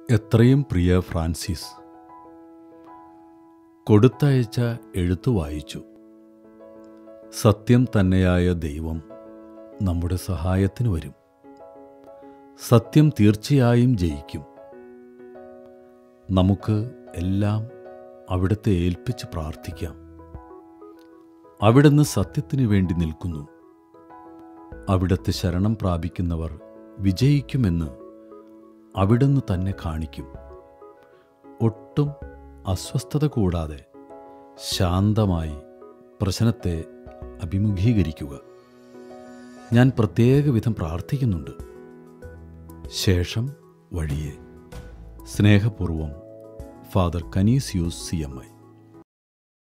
എത്രയും പ്രിയ ഫ്രാൻസിസ് കൊടുത്തയച്ച എഴുത്തു വായിച്ചു സത്യം തന്നെയായ ദൈവം നമ്മുടെ സഹായത്തിന് വരും സത്യം തീർച്ചയായും ജയിക്കും നമുക്ക് എല്ലാം അവിടുത്തെ ഏൽപ്പിച്ച് പ്രാർത്ഥിക്കാം അവിടുന്ന് സത്യത്തിനു വേണ്ടി നിൽക്കുന്നു അവിടുത്തെ ശരണം പ്രാപിക്കുന്നവർ വിജയിക്കുമെന്ന് അവിടുന്ന് തന്നെ കാണിക്കും ഒട്ടും അസ്വസ്ഥത കൂടാതെ ശാന്തമായി പ്രശ്നത്തെ അഭിമുഖീകരിക്കുക ഞാൻ പ്രത്യേക വിധം പ്രാർത്ഥിക്കുന്നുണ്ട് ശേഷം വഴിയെ സ്നേഹപൂർവം father Canisius C M I